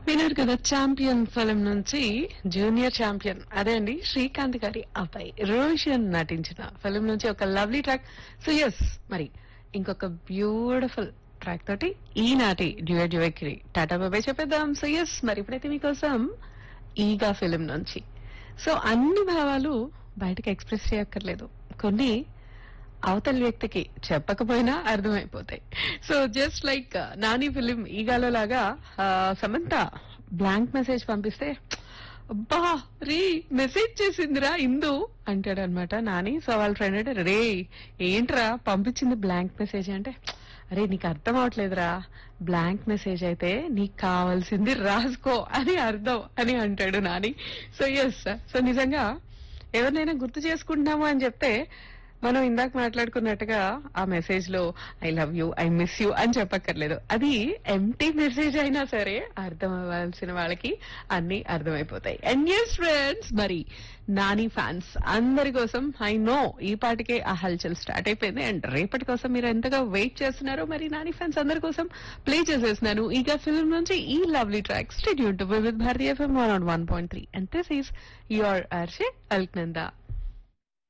విన్నారు కదా champion film నుంచి జూనియర్ ఛాంపియన్ అదే అండి శ్రీకాంత్ గారి అబ్బాయి రోషన్ నటించిన ఫిలిం నుంచి ఒక లవ్లీ ట్రాక్ సో ఎస్ మరి ఇంకొక బ్యూటిఫుల్ ట్రాక్ తోటి ఈనాటి డ్యూయట్ డ్యూయక్కి టాటా బాబాయ్ చెప్పేద్దాం సో ఎస్ మరి ఇప్పుడైతే మీకోసం ఈగా ఫిలిం నుంచి సో అన్ని భావాలు బయటకు ఎక్స్ప్రెస్ చేయక్కర్లేదు కొన్ని అవతల వ్యక్తికి చెప్పకపోయినా అర్థమైపోతాయి so just like Nani film ఈగాలో లాగా ఆ, సమంత బ్లాంక్ మెసేజ్ పంపిస్తే అబ్బా రే మెసేజ్ చేసిందిరా ఇందు అంటాడు అనమాట నాని సో వాళ్ళ ఫ్రెండ్ అంటే రే ఏంట్రా పంపించింది బ్లాంక్ మెసేజ్ అంటే అరే నీకు అర్థం అవట్లేదురా బ్లాంక్ మెసేజ్ అయితే నీకు కావాల్సింది రాసుకో అని అర్థం అని అంటాడు నాని సో ఎస్ సో నిజంగా ఎవరినైనా గుర్తు చేసుకుంటున్నాము అని చెప్తే మనం ఇందాక మాట్లాడుకున్నట్టుగా ఆ మెసేజ్ లో I love you I miss you అని చెప్పక్కర్లేదు అది ఎంటీ మెసేజ్ అయినా సరే అర్థం అవ్వాల్సిన వాళ్ళకి అన్ని అర్థమైపోతాయి అండ్ ఎస్ ఫ్రెండ్స్ మరి నాని ఫ్యాన్స్ అందరి కోసం ఐ నో ఈ పాటికే ఆ హల్చల్ స్టార్ట్ అయిపోయింది అండ్ రేపటి కోసం మీరు ఎంతగా వెయిట్ చేస్తున్నారో మరి నాని ఫ్యాన్స్ అందరి కోసం ప్లే చేసేస్తున్నాను ఈగా ఫిల్మ్ నుంచి ఈ lovely track stay tuned to with Bharatiya FM one one point three and this is your RJ Alaknanda